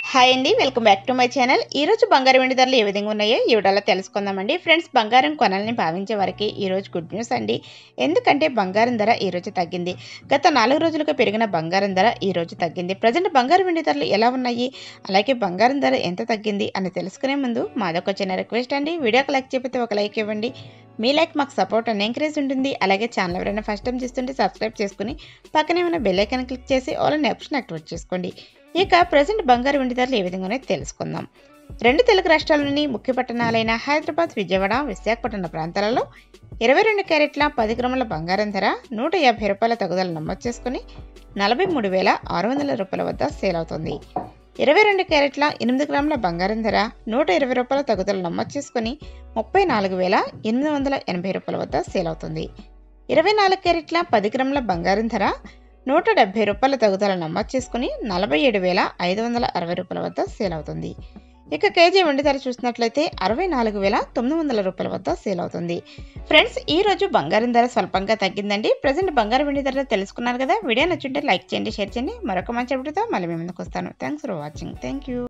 hi అండి welcome back to my channel ఈ రోజు బంగారం వెండి ధరలు ఏ విధంగా ఉన్నాయో ఈ వీడియోలో తెలుసుకుందామండి ఫ్రెండ్స్ బంగారం కొనాలని భావించే వారికి ఈ రోజు గుడ్ న్యూస్ అండి ఎందుకంటే బంగారం ధర ఈ రోజు తగ్గింది గత నాలుగు రోజులుగా పెరిగిన బంగారం ధర ఈ రోజు తగ్గింది ప్రజెంట్ బంగారం వెండి ధరలు ఎలా ఉన్నాయి అలాగే బంగారం ధర ఎంత తగ్గింది అని తెలుసుకునే ముందు మాదొక చిన్న రిక్వెస్ట్ అండి వీడియోకి లైక్ చెప్పితే ఒక లైక్ ఇవ్వండి మీ లైక్ మాకు సపోర్ట్ అండ్ ఎంకరేజ్ ఉంటుంది అలాగే ఛానల్ ఎవరైనా ఫస్ట్ టైం చూస్తుంటే సబ్స్క్రైబ్ చేసుకుని పక్కనే ఉన్న బెల్ ఐకాన్ క్లిక్ చేసి ఆల్ అనే ఆప్షన్ యాక్టివేట్ చేసుకోండి ఇక ప్రజెంట్ బంగారు వెండి ధరలు ఏ విధంగానే తెలుసుకుందాం రెండు తెలుగు రాష్ట్రాల్లోని ముఖ్య పట్టణాలైన హైదరాబాద్ విజయవాడ విశాఖపట్నం ప్రాంతాలలో ఇరవై రెండు క్యారెట్ల పది గ్రాముల బంగారం ధర నూట యాభై రూపాయల తగుదల నమోదు చేసుకుని నలభై మూడు వేల ఆరు వందల రూపాయల వద్ద సేల్ అవుతుంది ఇరవై రెండు క్యారెట్ల ఎనిమిది గ్రాముల బంగారం ధర నూట ఇరవై రూపాయల తగుదల నమోదు చేసుకుని ముప్పై నాలుగు వేల ఎనిమిది వందల ఎనభై రూపాయల వద్ద సేల్ అవుతుంది ఇరవై నాలుగు క్యారెట్ల పది గ్రాముల బంగారం ధర నూట డెబ్బై రూపాయల తగుదల నమోదు చేసుకుని నలభై ఏడు వేల ఐదు వందల అరవై రూపాయల వద్ద సేల్ అవుతుంది ఇక కేజీ వెండి ధర చూసినట్లయితే అరవై నాలుగు వేల తొమ్మిది వందల రూపాయల వద్ద సేల్ అవుతుంది ఫ్రెండ్స్ ఈ రోజు బంగారం ధర స్వల్పంగా తగ్గిందండి ప్రజెంట్ బంగారం వెండి ధర తెలుసుకున్నారు కదా వీడియో నచ్చుంటే లైక్ చేయండి షేర్ చేయండి మరొక మంచి అప్డేట్తో మళ్ళీ మీ ముందుకు వస్తాను thanks for watching thank you